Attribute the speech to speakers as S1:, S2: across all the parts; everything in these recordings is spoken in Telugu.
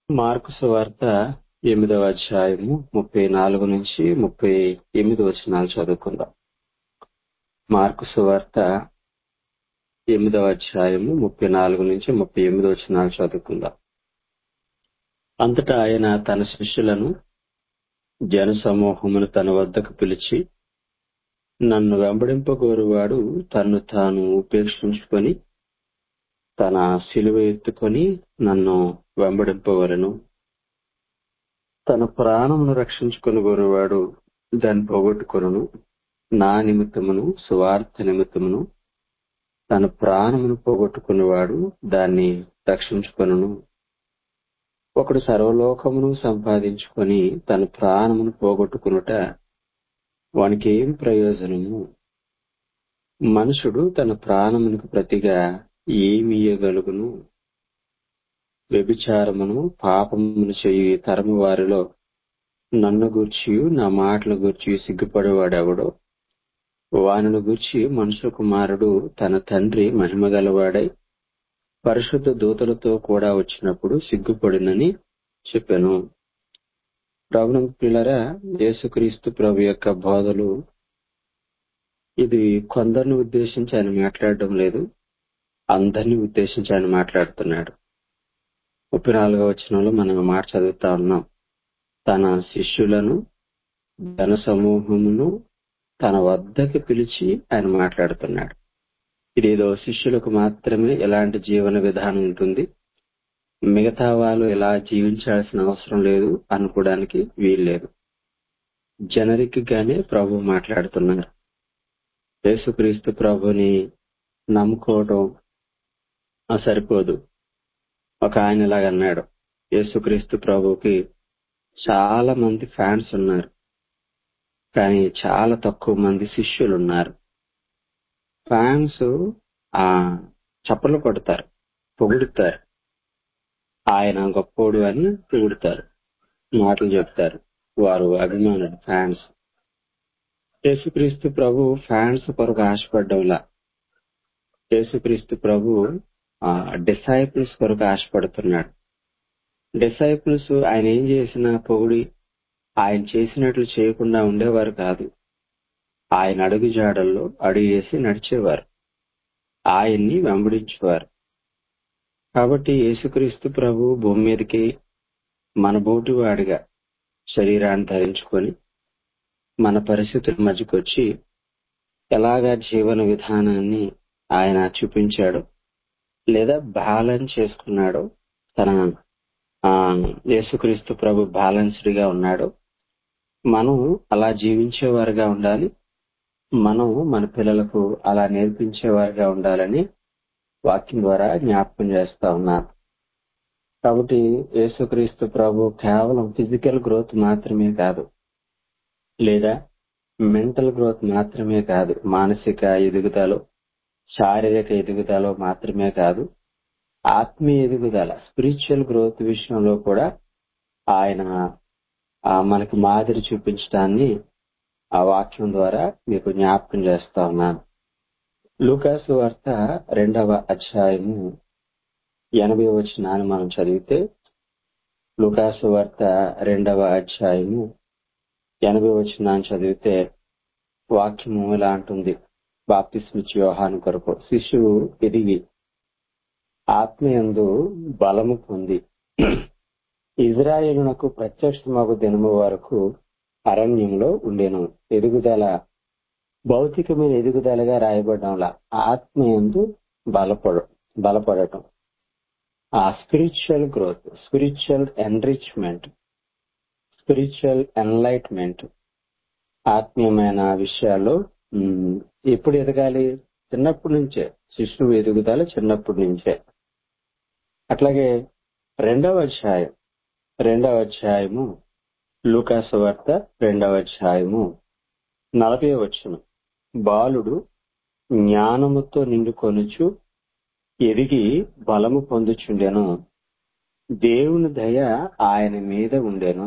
S1: మార్కు సువార్త ఎనిమిదవ అధ్యాయము ముప్పై నాలుగు నుంచి ముప్పై ఎనిమిది వచనాలు చదువుకుందాం మార్కు సువార్త ఎనిమిదవ అధ్యాయము ముప్పై నాలుగు నుంచి ముప్పై ఎనిమిది వచనాలు చదువుకుందాం అంతటా ఆయన తన శిష్యులను జన సమూహమును తన వద్దకు పిలిచి నన్ను వెంబడింపగోరువాడు తన్ను తాను ఉపేక్షించుకొని తన సిలువ ఎత్తుకొని నన్ను వెంబడింపవలను తన ప్రాణమును రక్షించుకొని గోరువాడు దాన్ని పోగొట్టుకొనును నా నిమిత్తమును సువార్త నిమిత్తమును తన ప్రాణమును పోగొట్టుకునేవాడు దాన్ని రక్షించుకొనును ఒకడు సర్వలోకమును సంపాదించుకొని తన ప్రాణమును పోగొట్టుకునుట వానికి ఏం ప్రయోజనము మనుషుడు తన ప్రాణమునకు ప్రతిగా ఏమియగలుగును వ్యభిచారమును పాపమును చేయు ఈ తరము వారిలో నన్ను గూర్చి నా మాటల గూర్చి సిగ్గుపడేవాడెవడో వానిని గూర్చి మనుషు కుమారుడు తన తండ్రి మహిమగలవాడై పరిశుద్ధ దూతలతో కూడా వచ్చినప్పుడు సిగ్గుపడినని చెప్పాను ప్రభుత్వ పిల్లరా యేసుక్రీస్తు ప్రభు యొక్క బోధలు ఇది కొందరిని ఉద్దేశించి ఆయన మాట్లాడడం లేదు అందరినీ ఉద్దేశించి ఆయన మాట్లాడుతున్నాడు ముప్పై నాలుగో వచనంలో మనం మాట చదువుతా ఉన్నాం తన శిష్యులను ధన సమూహమును తన వద్దకి పిలిచి ఆయన మాట్లాడుతున్నాడు ఇదేదో శిష్యులకు మాత్రమే ఎలాంటి జీవన విధానం ఉంటుంది మిగతా వాళ్ళు ఎలా జీవించాల్సిన అవసరం లేదు అనుకోవడానికి వీల్లేదు జనరిక్ గానే ప్రభు మాట్లాడుతున్నారు యేసుక్రీస్తు ప్రభుని నమ్ముకోవడం సరిపోదు ఒక ఆయన ఇలాగ అన్నాడు యేసుక్రీస్తు ప్రభుకి చాలా మంది ఫ్యాన్స్ ఉన్నారు కానీ చాలా తక్కువ మంది శిష్యులు ఉన్నారు ఫ్యాన్స్ ఆ చప్పలు కొడతారు పొగుడుతారు ఆయన గొప్పోడు అని పొగుడుతారు మాటలు చెప్తారు వారు అభిమానులు ఫ్యాన్స్ యేసుక్రీస్తు ప్రభు ఫ్యాన్స్ కొరకు ఆశపడ్డంలా యేసుక్రీస్తు ప్రభు డిసైపుల్స్ కొరకు ఆశపడుతున్నాడు డిసైపుల్స్ ఆయన ఏం చేసినా పొగుడి ఆయన చేసినట్లు చేయకుండా ఉండేవారు కాదు ఆయన అడుగు జాడల్లో అడుగు వేసి నడిచేవారు ఆయన్ని వెంబడించేవారు కాబట్టి యేసుక్రీస్తు ప్రభు భూమి మీదకి మన బోటివాడిగా శరీరాన్ని ధరించుకొని మన పరిస్థితుల మధ్యకొచ్చి ఎలాగా జీవన విధానాన్ని ఆయన చూపించాడో లేదా బ్యాలెన్స్ చేసుకున్నాడో తన యేసుక్రీస్తు ప్రభు బ్యాలెన్స్డ్ గా ఉన్నాడో మనం అలా జీవించేవారుగా ఉండాలి మనం మన పిల్లలకు అలా నేర్పించేవారుగా ఉండాలని వాక్యం ద్వారా జ్ఞాపకం చేస్తా ఉన్నాను కాబట్టి యేసుక్రీస్తు ప్రభు కేవలం ఫిజికల్ గ్రోత్ మాత్రమే కాదు లేదా మెంటల్ గ్రోత్ మాత్రమే కాదు మానసిక ఎదుగుదల శారీరక ఎదుగుదల మాత్రమే కాదు ఆత్మీయ ఎదుగుదల స్పిరిచువల్ గ్రోత్ విషయంలో కూడా ఆయన మనకు మాదిరి చూపించడాన్ని ఆ వాక్యం ద్వారా మీకు జ్ఞాపకం చేస్తా ఉన్నాను లూకాసు వార్త రెండవ అధ్యాయము ఎనభై వచనాన్ని మనం చదివితే లూకాసు వార్త రెండవ అధ్యాయము ఎనభై వచనాన్ని చదివితే వాక్యము ఇలా అంటుంది బాప్తిస్మిచ్ యోహాను కొరకు శిశువు ఎదిగి ఆత్మయందు బలము పొంది ఇజ్రాయేలునకు ప్రత్యక్షమగు దినము వరకు అరణ్యంలో ఉండేను ఎదుగుదల భౌతికమైన ఎదుగుదలగా రాయబడంలా ఆత్మయందు బలపడ బలపడటం ఆ spiritual growth spiritual enrichment spiritual enlightenment ఆత్మీయమైన విషయాల్లో ఎప్పుడు ఎదగాలి చిన్నప్పటి నుంచే శిశువు ఎదుగుదల చిన్నప్పటి నుంచే అట్లాగే రెండవ అధ్యాయం రెండవ అధ్యాయము లూకాసు వార్త రెండవ అధ్యాయము నలభై వచ్చును బాలుడు జ్ఞానముతో నిండుకొనుచు ఎదిగి బలము పొందుచుండెను దేవుని దయ ఆయన మీద ఉండెను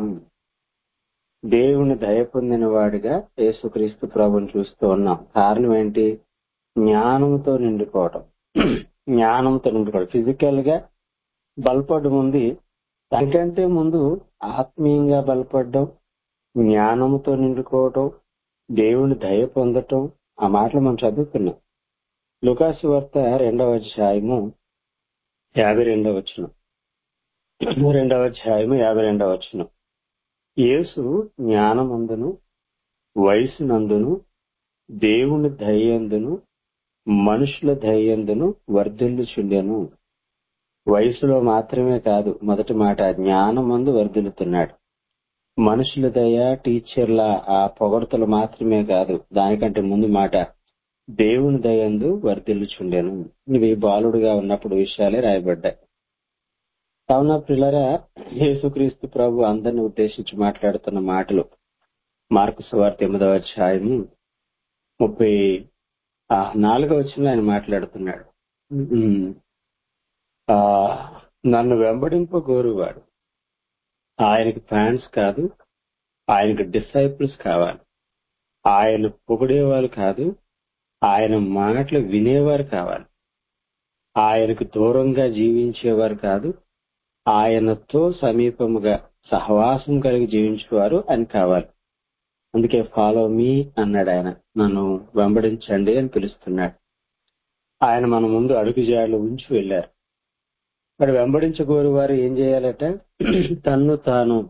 S1: దేవుని దయ పొందిన వాడిగా యేసుక్రీస్తు ప్రభుని చూస్తూ ఉన్నాం కారణం ఏంటి జ్ఞానంతో నిండుకోవటం జ్ఞానంతో నిండుకోవడం ఫిజికల్ గా బలపడడం ఉంది దానికంటే ముందు ఆత్మీయంగా బలపడడం జ్ఞానంతో నిండుకోవటం దేవుని దయ పొందటం ఆ మాటలు మనం చదువుకున్నాం లుకాసు వార్త రెండవ అధ్యాయము యాభై రెండవ వచనం రెండవ అధ్యాయము యాభై రెండవ వచనం యేసు జ్ఞానమందును వయసునందును దేవుని దయందును మనుషుల దయందును వర్ధిల్లుచుండెను వయసులో మాత్రమే కాదు మొదటి మాట జ్ఞానమందు వర్ధిల్లుతున్నాడు మనుషుల దయ టీచర్ల ఆ పొగడతలు మాత్రమే కాదు దానికంటే ముందు మాట దేవుని దయందు వర్ధిల్లుచుండెను ఇవి బాలుడుగా ఉన్నప్పుడు విషయాలే రాయబడ్డాయి కావున పిల్లరా యేసుక్రీస్తు ప్రభు అందరిని ఉద్దేశించి మాట్లాడుతున్న మాటలు మార్కు సువార్త ఎనిమిదవ అధ్యాయము ముప్పై ఆ, నాలుగవ వచ్చిన ఆయన మాట్లాడుతున్నాడు ఉమ్, ఆ, నన్ను వెంబడింపగోరువాడు ఆయనకి ఫ్యాన్స్ కాదు ఆయనకు డిసైపుల్స్ కావాలి ఆయన పొగిడేవాళ్ళు కాదు ఆయన మాటలు వినేవారు కావాలి ఆయనకు దూరంగా జీవించేవారు కాదు ఆయనతో సమీపముగా సహవాసం కలిగి జీవించేవారు అని కావాలి అందుకే ఫాలో మీ అన్నాడు ఆయన నన్ను వెంబడించండి అని పిలుస్తున్నాడు ఆయన మన ముందు అడుగుజాడలు ఉంచి వెళ్ళారు మరి వెంబడించగోరు వారు ఏం చేయాలట తన్ను తాను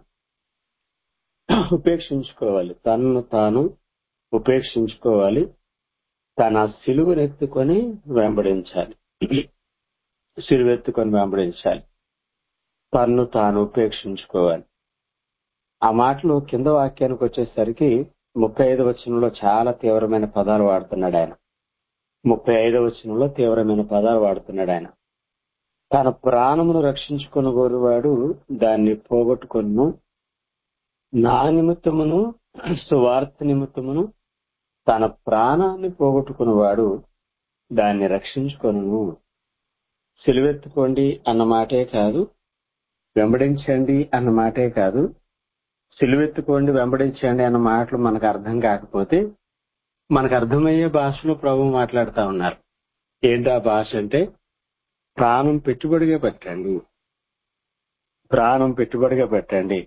S1: ఉపేక్షించుకోవాలి తన్ను తాను ఉపేక్షించుకోవాలి తన సిలువనెత్తుకొని వెంబడించాలి సిలువెత్తుకొని వెంబడించాలి తన్ను తాను ఉపేక్షించుకోవాలి ఆ మాటలు కింద వాక్యానికి వచ్చేసరికి ముప్పై ఐదు వచనంలో చాలా తీవ్రమైన పదాలు వాడుతున్నాడు ఆయన ముప్పై ఐదు వచనంలో తీవ్రమైన పదాలు వాడుతున్నాడు ఆయన తన ప్రాణమును రక్షించుకుని కోరువాడు దాన్ని పోగొట్టుకొను నా నిమిత్తమును సువార్త నిమిత్తమును తన ప్రాణాన్ని పోగొట్టుకున్నవాడు దాన్ని రక్షించుకొను సిలువెత్తుకోండి అన్న మాటే కాదు వెంబడించండి అన్న మాటే కాదు సిలువెత్తుకోండి వెంబడించండి అన్న మాటలు మనకు అర్థం కాకపోతే మనకు అర్థమయ్యే భాషలో ప్రభు మాట్లాడుతా ఉన్నారు ఏంటి ఆ భాష అంటే ప్రాణం పెట్టుబడిగా పెట్టండి ప్రాణం పెట్టుబడిగా పెట్టండి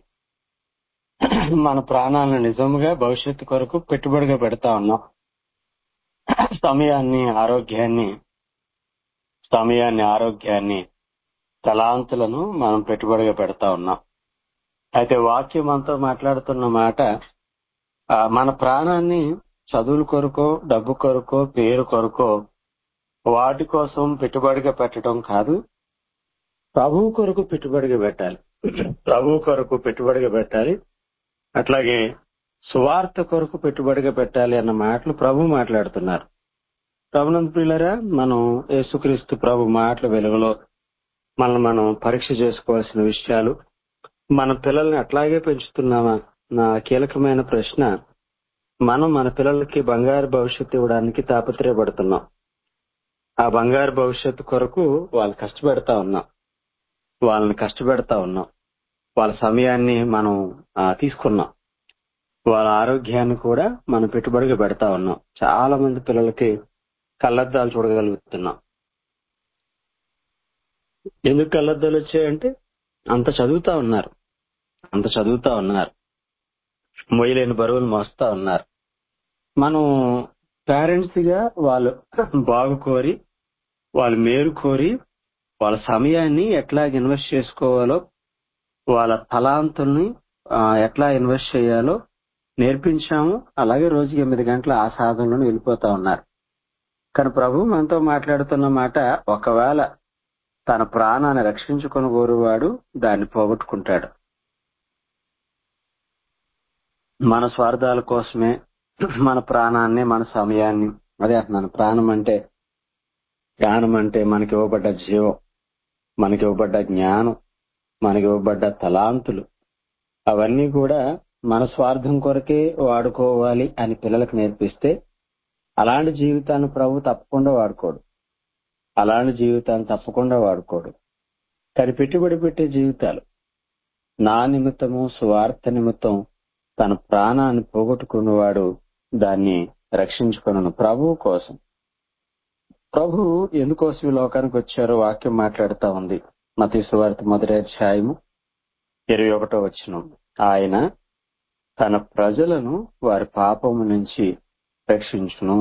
S1: మన ప్రాణాలను నిజంగా భవిష్యత్తు కొరకు పెట్టుబడిగా పెడతా ఉన్నాం సమయాన్ని ఆరోగ్యాన్ని సమయాన్ని ఆరోగ్యాన్ని తలాంతులను మనం పెట్టుబడిగా పెడతా ఉన్నాం అయితే వాక్యం అంతా మాట్లాడుతున్న మాట ఆ, మన ప్రాణాన్ని చదువుల కొరకో డబ్బు కొరకో పేరు కొరకో వాటి కోసం పెట్టుబడిగా పెట్టడం కాదు ప్రభువు కొరకు పెట్టుబడిగా పెట్టాలి ప్రభువు కొరకు పెట్టుబడిగా పెట్టాలి అట్లాగే సువార్త కొరకు పెట్టుబడిగా పెట్టాలి అన్న మాటలు ప్రభు మాట్లాడుతున్నారు ప్రభునంద ప్రియులరా మనం యేసుక్రీస్తు ప్రభు మాటల వెలుగులో మనం మనం పరీక్ష చేసుకోవాల్సిన విషయాలు మన పిల్లల్ని అట్లాగే పెంచుతున్నామా నా కీలకమైన ప్రశ్న మనం మన పిల్లలకి బంగారు భవిష్యత్తు ఇవ్వడానికి తాపత్రయపడుతున్నాం ఆ బంగారు భవిష్యత్తు కొరకు వాళ్ళు కష్టపెడతా ఉన్నాం వాళ్ళని కష్టపెడతా ఉన్నాం వాళ్ళ సమయాన్ని మనం ఆ, తీసుకున్నాం వాళ్ళ ఆరోగ్యాన్ని కూడా మనం పెట్టుబడిగా పెడతా ఉన్నాం చాలా మంది పిల్లలకి కళ్ళద్దాలు చూడగలుగుతున్నాం ఎందుకు కళ్ళద్దాలు వచ్చాయంటే అంత చదువుతా ఉన్నారు అంత చదువుతా ఉన్నారు మొయ్యలేని బరువులు మోస్తా ఉన్నారు మనం పేరెంట్స్ గా వాళ్ళు బాగు కోరి వాళ్ళు మేలు కోరి వాళ్ళ సమయాన్ని ఎట్లా ఇన్వెస్ట్ చేసుకోవాలో వాళ్ళ తలాంతుల్ని ఆ, ఎట్లా ఇన్వెస్ట్ చేయాలో నేర్పించాము అలాగే రోజుకి ఎనిమిది గంటల ఆ సాధనలో వెళ్ళిపోతా ఉన్నారు కానీ ప్రభు మనతో మాట్లాడుతున్న మాట ఒకవేళ తన ప్రాణాన్ని రక్షించుకొని కోరువాడు దాన్ని పోగొట్టుకుంటాడు మన స్వార్థాల కోసమే మన ప్రాణాన్ని మన సమయాన్ని అదే అంటున్నాను ప్రాణం అంటే ప్రాణం అంటే మనకి ఇవ్వబడ్డ జీవం మనకి ఇవ్వబడ్డ జ్ఞానం మనకి ఇవ్వబడ్డ తలాంతులు అవన్నీ కూడా మన స్వార్థం కొరకే వాడుకోవాలి అని పిల్లలకు నేర్పిస్తే అలాంటి జీవితాన్ని ప్రభు తప్పకుండా వాడుకోడు అలాంటి జీవితాన్ని తప్పకుండా వాడుకోడు కానీ పెట్టుబడి పెట్టే జీవితాలు నా నిమిత్తము స్వార్థ నిమిత్తం తన ప్రాణాన్ని పోగొట్టుకున్నవాడు దాన్ని రక్షించుకున్నాను ప్రభువు కోసం ప్రభు ఎందుకోసం ఈ లోకానికి వచ్చారో వాక్యం మాట్లాడుతా ఉంది మతీ సువార్త మొదటి అధ్యాయము ఇరవై ఒకటో వచ్చిన ఆయన తన ప్రజలను వారి పాపము నుంచి రక్షించును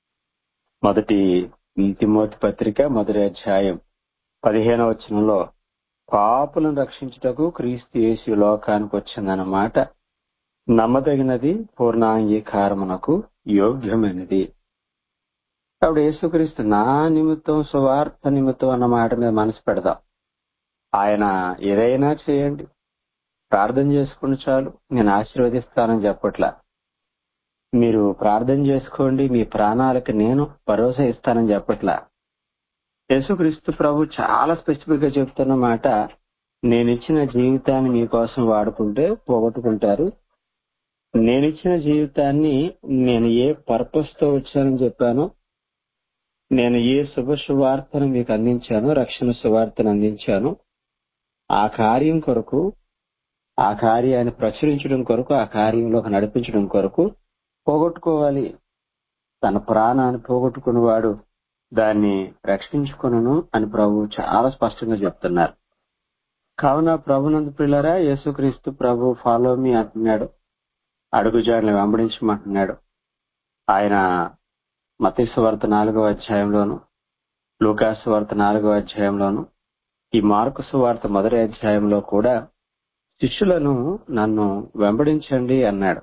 S1: మొదటి తిమోతి పత్రిక మొదటి అధ్యాయం పదిహేనవ వచనంలో పాపులను రక్షించుటకు క్రీస్తు యేసు లోకానికి వచ్చిందన్నమాట నమ్మదగినది పూర్ణాంగీకారమునకు యోగ్యమైనది కాబట్టి యేసుక్రీస్తు నా నిమిత్తం సువార్త నిమిత్తం అన్న మాట మీద మనసు పెడదాం ఆయన ఏదైనా చేయండి ప్రార్థన చేసుకుని చాలు నేను ఆశీర్వదిస్తానని చెప్పట్లా మీరు ప్రార్థన చేసుకోండి మీ ప్రాణాలకు నేను భరోసా ఇస్తానని చెప్పట్లా యేసుక్రీస్తు ప్రభు చాలా స్పెసిఫిక్ గా చెప్తున్న మాట నేను ఇచ్చిన జీవితాన్ని మీకోసం వాడుకుంటే పోగొట్టుకుంటారు నేను ఇచ్చిన జీవితాన్ని నేను ఏ పర్పస్ తో వచ్చానని చెప్పాను నేను ఏ శుభ సువార్తను మీకు అందించాను రక్షణ సువార్తను అందించాను ఆ కార్యం కొరకు ఆ కార్యాన్ని ప్రచురించడం కొరకు ఆ కార్యంలోకి నడిపించడం కొరకు పోగొట్టుకోవాలి తన ప్రాణాన్ని పోగొట్టుకున్నవాడు దాన్ని రక్షించుకును అని ప్రభు చాలా స్పష్టంగా చెప్తున్నారు కావున ప్రభునందు పిల్లరా యేసుక్రీస్తు ప్రభు ఫాలో మీ అంటున్నాడు అడుగుజాడని వెంబడించమంటున్నాడు ఆయన మతీసు వార్త నాలుగవ అధ్యాయంలోను లూకాసు వార్త నాలుగవ అధ్యాయంలోను ఈ మార్కుసు వార్త మొదటి అధ్యాయంలో కూడా శిష్యులను నన్ను వెంబడించండి అన్నాడు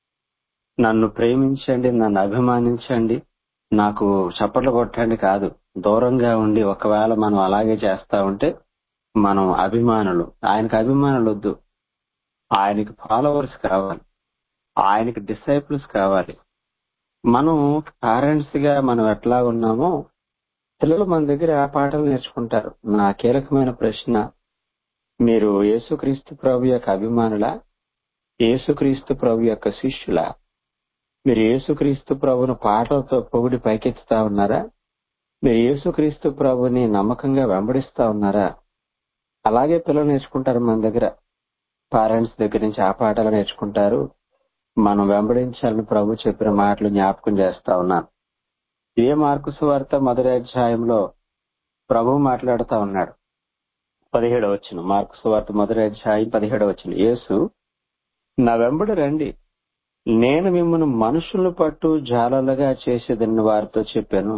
S1: నన్ను ప్రేమించండి నన్ను అభిమానించండి నాకు చప్పట్లు కొట్టండి కాదు దూరంగా ఉండి ఒకవేళ మనం అలాగే చేస్తా ఉంటే మనం అభిమానులు ఆయనకు అభిమానులు వద్దు ఆయనకి ఫాలోవర్స్ కావాలి ఆయనకి డిసైపుల్స్ కావాలి మనం పేరెంట్స్ గా మనం ఎట్లా ఉన్నామో పిల్లలు మన దగ్గర ఆ పాటలు నేర్చుకుంటారు నా కీలకమైన ప్రశ్న మీరు యేసుక్రీస్తు ప్రభు యొక్క అభిమానులా యేసుక్రీస్తు ప్రభు యొక్క శిష్యులా మీరు యేసుక్రీస్తు ప్రభును పాటలతో పొగిడి పైకెత్తుతా ఉన్నారా మీరు యేసుక్రీస్తు ప్రభుని నమ్మకంగా వెంబడిస్తా ఉన్నారా అలాగే పిల్లలు నేర్చుకుంటారు మన దగ్గర పేరెంట్స్ దగ్గర నుంచి ఆ పాటలు నేర్చుకుంటారు మనం వెంబడించాలని ప్రభు చెప్పిన మాటలు జ్ఞాపకం చేస్తా ఉన్నాను ఏ మార్కు సువార్త మొదటి అధ్యాయంలో ప్రభు మాట్లాడుతా ఉన్నాడు పదిహేడవ వచ్చిన మార్కు సువార్త మొదటి అధ్యాయం పదిహేడవ వచ్చిన యేసు నా వెంబడి రండి నేను మిమ్మల్ని మనుషులను పట్టు జాలలుగా చేసేదని వారితో చెప్పాను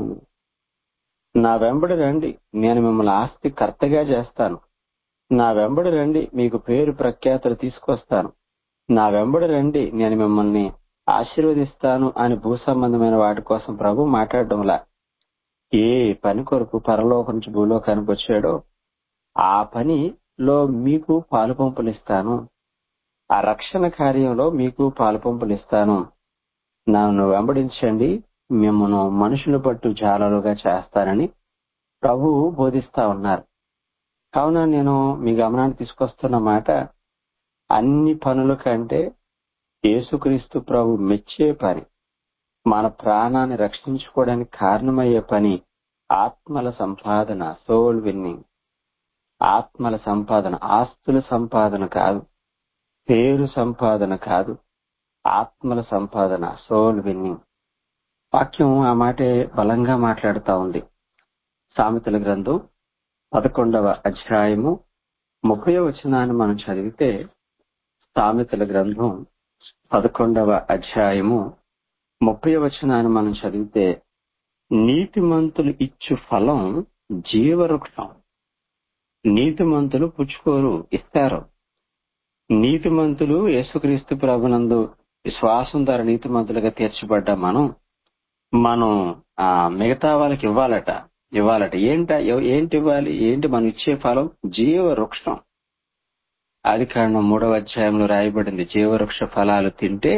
S1: నా వెంబడి రండి నేను మిమ్మల్ని ఆస్తి కర్తగా చేస్తాను నా వెంబడి రండి మీకు పేరు ప్రఖ్యాతులు తీసుకొస్తాను నా వెంబడి రండి నేను మిమ్మల్ని ఆశీర్వదిస్తాను అని భూ సంబంధమైన వాటి కోసం ప్రభు మాట్లాడడంలా ఏ పని కొరకు పరలోకం నుంచి భూలోకానికి వచ్చాడో ఆ పనిలో మీకు పాలు పంపులిస్తాను ఆ రక్షణ కార్యంలో మీకు పాలు పంపులిస్తాను నన్ను వెంబడించండి మిమ్మల్ని మనుషులు పట్టు జాలలుగా చేస్తానని ప్రభు బోధిస్తా ఉన్నారు కావున నేను మీ గమనానికి తీసుకొస్తున్న మాట అన్ని పనుల కంటే యేసుక్రీస్తు ప్రభు మెచ్చే పని మన ప్రాణాన్ని రక్షించుకోవడానికి కారణమయ్యే పని ఆత్మల సంపాదన సోల్ విన్నింగ్ ఆత్మల సంపాదన ఆస్తుల సంపాదన కాదు పేరు సంపాదన కాదు ఆత్మల సంపాదన సోల్ విన్నింగ్ వాక్యం ఆ మాటే బలంగా మాట్లాడుతా ఉంది సామెతల గ్రంథం పదకొండవ అధ్యాయము ముప్పై వచనాన్ని మనం చదివితే సామెతల గ్రంథం పదకొండవ అధ్యాయము ముప్పై వచనాన్ని మనం చదివితే నీతిమంతులు ఇచ్చు ఫలం జీవవృక్షం నీతిమంతులు పుచ్చుకోరు ఇస్తారు నీతిమంతులు యేసుక్రీస్తు ప్రభునందు విశ్వాసం ద్వారా నీతిమంతులుగా తీర్చబడ్డ మనం మనం ఆ మిగతా వాళ్ళకి ఇవ్వాలట ఇవ్వాలట ఏంట ఏంటి ఇవ్వాలి ఏంటి మనం ఇచ్చే ఫలం జీవ వృక్షం ఆది కారణం మూడవ అధ్యాయంలో రాయబడింది జీవవృక్ష ఫలాలు తింటే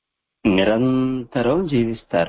S1: నిరంతరం జీవిస్తారు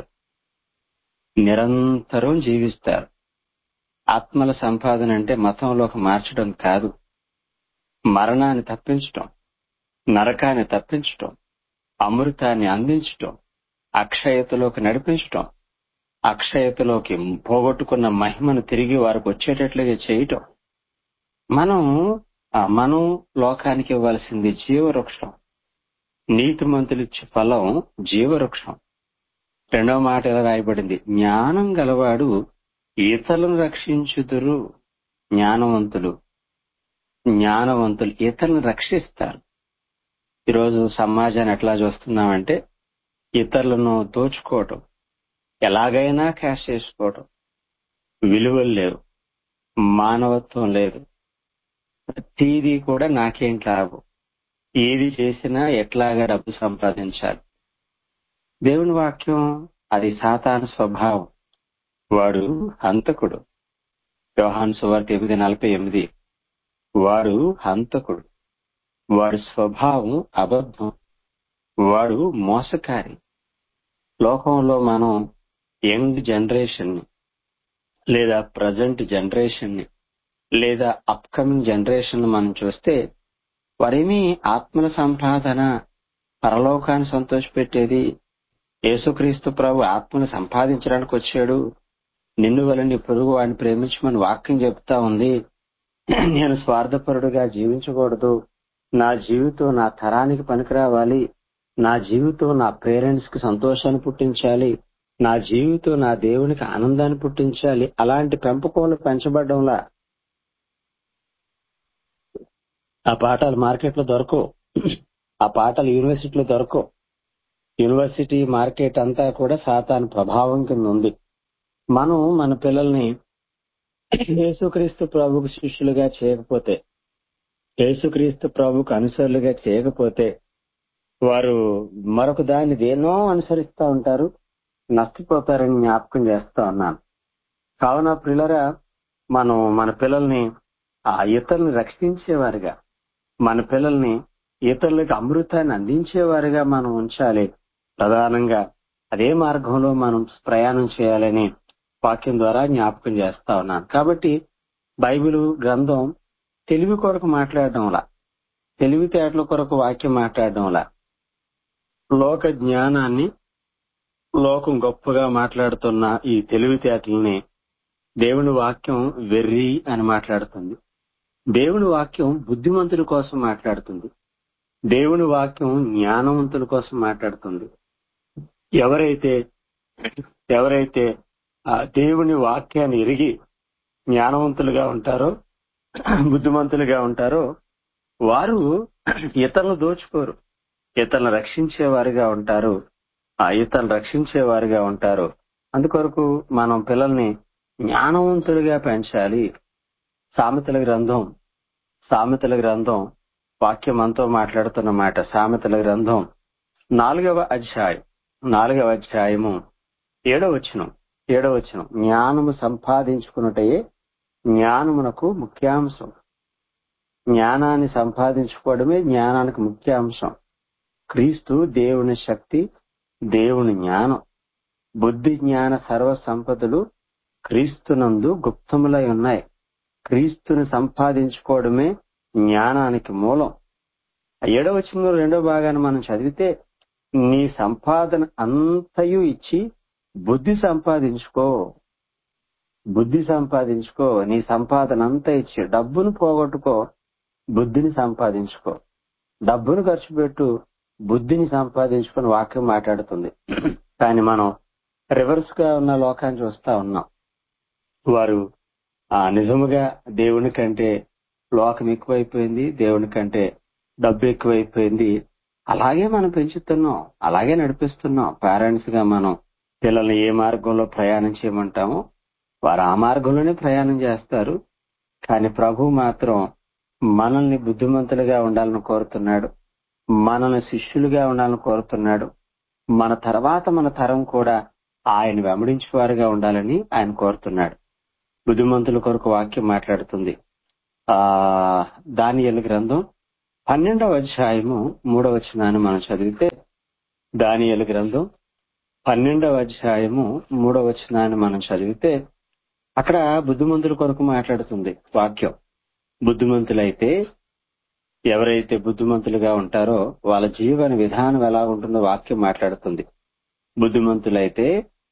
S1: నిరంతరం జీవిస్తారు ఆత్మల సంపాదన అంటే మతంలోకి మార్చడం కాదు మరణాన్ని తప్పించటం నరకాన్ని తప్పించటం అమృతాన్ని అందించటం అక్షయతలోకి నడిపించటం అక్షయతలోకి పోగొట్టుకున్న మహిమను తిరిగి వారికి వచ్చేటట్లుగా చేయటం మనం మనం లోకానికి ఇవ్వాల్సింది జీవవృక్షం నీతిమంతులిచ్చే ఫలం జీవవృక్షం రెండవ మాట ఎలా రాయబడింది జ్ఞానం గలవాడు ఇతరులను రక్షించుదురు జ్ఞానవంతులు జ్ఞానవంతులు ఇతరులను రక్షిస్తారు ఈరోజు సమాజాన్ని ఎట్లా చూస్తున్నామంటే ఇతరులను దోచుకోవటం ఎలాగైనా క్యాష్ చేసుకోవటం విలువలు లేవు మానవత్వం లేదు ప్రతిదీ కూడా నాకేం లాభం ఏది చేసినా ఎట్లాగా డబ్బు సంపాదించాలి దేవుని వాక్యం అది సాతాను స్వభావం వాడు హంతకుడు యోహాను సువార్త ఎనిమిది నలభై ఎనిమిది వాడు హంతకుడు వాడి స్వభావం అబద్ధం వాడు మోసకారి లోకంలో మనం యంగ్ జనరేషన్ ని లేదా ప్రజెంట్ జనరేషన్ ని లేదా అప్కమింగ్ జనరేషన్ మనం చూస్తే వారేమీ ఆత్మల సంపాదన పరలోకాన్ని సంతోషపెట్టేది యేసుక్రీస్తు ప్రభు ఆత్మను సంపాదించడానికి వచ్చాడు నిన్ను వల్ల నీ పొరుగు వాడిని ప్రేమించమని వాక్యం చెప్తా ఉంది నేను స్వార్థపరుడుగా జీవించకూడదు నా జీవితం నా తరానికి పనికిరావాలి నా జీవితం నా పేరెంట్స్ కి సంతోషాన్ని పుట్టించాలి నా జీవితం నా దేవునికి ఆనందాన్ని పుట్టించాలి అలాంటి పెంపకంలో పెంచబడ్డంలా ఆ పాఠాలు మార్కెట్లో దొరకవు ఆ పాఠాలు యూనివర్సిటీలో దొరకవు యూనివర్సిటీ మార్కెట్ అంతా కూడా సాతాను ప్రభావం కింద ఉంది మనం మన పిల్లల్ని యేసుక్రీస్తు ప్రభుకు శిష్యులుగా చేయకపోతే యేసుక్రీస్తు ప్రభుకు అనుసరులుగా చేయకపోతే వారు మరొక దాన్ని దేనో అనుసరిస్తా ఉంటారు నష్టపోతారని జ్ఞాపకం చేస్తా ఉన్నాను కావున పిల్లరా మనం మన పిల్లల్ని ఆ ఇతరులను రక్షించేవారుగా మన పిల్లల్ని ఇతరులకు అమృతాన్ని అందించేవారుగా మనం ఉంచాలి ప్రధానంగా అదే మార్గంలో మనం ప్రయాణం చేయాలని వాక్యం ద్వారా జ్ఞాపకం చేస్తా ఉన్నాను కాబట్టి బైబిల్ గ్రంథం తెలివి కొరకు మాట్లాడడంలా తెలివితేటల కొరకు వాక్యం మాట్లాడడంలా లోక జ్ఞానాన్ని లోకం గొప్పగా మాట్లాడుతున్న ఈ తెలివితేటల్ని దేవుని వాక్యం వెర్రి అని మాట్లాడుతుంది దేవుని వాక్యం బుద్ధిమంతుల కోసం మాట్లాడుతుంది దేవుని వాక్యం జ్ఞానవంతుల కోసం మాట్లాడుతుంది ఎవరైతే ఎవరైతే ఆ దేవుని వాక్యాన్ని ఎరిగి జ్ఞానవంతులుగా ఉంటారో బుద్ధిమంతులుగా ఉంటారో వారు ఇతరులను దోచుకోరు ఇతరులను రక్షించేవారుగా ఉంటారు ఆ ఇతరులను రక్షించేవారుగా ఉంటారు అందుకొరకు మనం పిల్లల్ని జ్ఞానవంతులుగా పెంచాలి సామెతల గ్రంథం సామెతల గ్రంథం వాక్యం అంతా మాట్లాడుతున్న మాట సామెతల గ్రంథం నాలుగవ అధ్యాయం నాలుగవ అధ్యాయము ఏడవ వచనం ఏడవ వచనం జ్ఞానము సంపాదించుకున్నటయే జ్ఞానమునకు ముఖ్యాంశం జ్ఞానాన్ని సంపాదించుకోవడమే జ్ఞానానికి ముఖ్యాంశం క్రీస్తు దేవుని శక్తి దేవుని జ్ఞానం బుద్ధి జ్ఞాన సర్వ సంపదలు క్రీస్తునందు గుప్తములై ఉన్నాయి క్రీస్తుని సంపాదించుకోవడమే జ్ఞానానికి మూలం ఏడవ వచనంలో రెండో భాగాన్ని మనం చదివితే నీ సంపాదన అంతయు ఇచ్చి బుద్ధి సంపాదించుకో బుద్ధి సంపాదించుకో నీ సంపాదన అంతా ఇచ్చి డబ్బును పోగొట్టుకో బుద్ధిని సంపాదించుకో డబ్బును ఖర్చు పెట్టు బుద్ధిని సంపాదించుకొని వాక్యం మాట్లాడుతుంది కానీ మనం రివర్స్ గా ఉన్న లోకాన్ని చూస్తా ఉన్నాం వారు ఆ నిజముగా దేవుని కంటే లోకం ఎక్కువైపోయింది దేవుని కంటే డబ్బు ఎక్కువైపోయింది అలాగే మనం పెంచుతున్నాం అలాగే నడిపిస్తున్నాం పేరెంట్స్ గా మనం పిల్లల్ని ఏ మార్గంలో ప్రయాణం చేయమంటామో వారు ఆ మార్గంలోనే ప్రయాణం చేస్తారు కానీ ప్రభు మాత్రం మనల్ని బుద్ధిమంతులుగా ఉండాలని కోరుతున్నాడు మనల్ని శిష్యులుగా ఉండాలని కోరుతున్నాడు మన తర్వాత మన తరం కూడా ఆయన వెంబడించేవారుగా ఉండాలని ఆయన కోరుతున్నాడు బుద్ధిమంతుల కొరకు వాక్యం మాట్లాడుతుంది ఆ దానియలు గ్రంథం పన్నెండవ అధ్యాయము మూడవ వచనాన్ని మనం చదివితే దానియలు గ్రంథం పన్నెండవ అధ్యాయము మూడవ వచనాన్ని మనం చదివితే అక్కడ బుద్ధిమంతుల కొరకు మాట్లాడుతుంది వాక్యం బుద్ధిమంతులైతే ఎవరైతే బుద్ధిమంతులుగా ఉంటారో వాళ్ళ జీవన విధానం ఎలా ఉంటుందో వాక్యం మాట్లాడుతుంది బుద్ధిమంతులైతే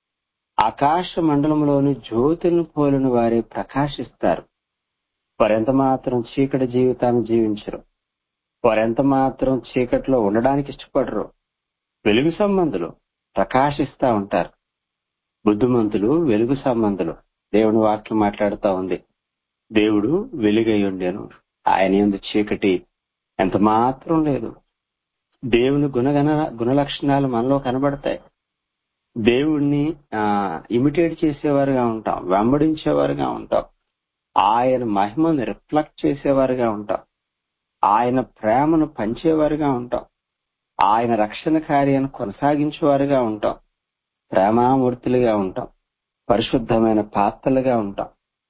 S1: ఆకాశ మండలంలోని జ్యోతులను పోలిన వారే ప్రకాశిస్తారు వారెంత మాత్రం చీకటి జీవితాన్ని జీవించరు వారెంత మాత్రం చీకటిలో ఉండడానికి ఇష్టపడరు వెలుగు సంబంధులు ప్రకాశిస్తా ఉంటారు బుద్ధిమంతులు వెలుగు సంబంధులు దేవుని వాక్యం మాట్లాడుతా ఉంది దేవుడు వెలుగై ఉండెను ఆయన ఎందు చీకటి ఎంత మాత్రం లేదు దేవుని గుణగణ గుణ లక్షణాలు మనలో కనబడతాయి దేవుణ్ణి ఇమిటేట్ చేసేవారుగా ఉంటాం వెంబడించేవారుగా ఉంటాం ఆయన మహిమను రిఫ్లెక్ట్ చేసేవారుగా ఉంటాం ఆయన ప్రేమను పంచేవారుగా ఉంటాం ఆయన రక్షణ కార్యాన్ని కొనసాగించేవారుగా ఉంటాం ప్రేమామూర్తులుగా ఉంటాం పరిశుద్ధమైన పాత్రలుగా ఉంటాం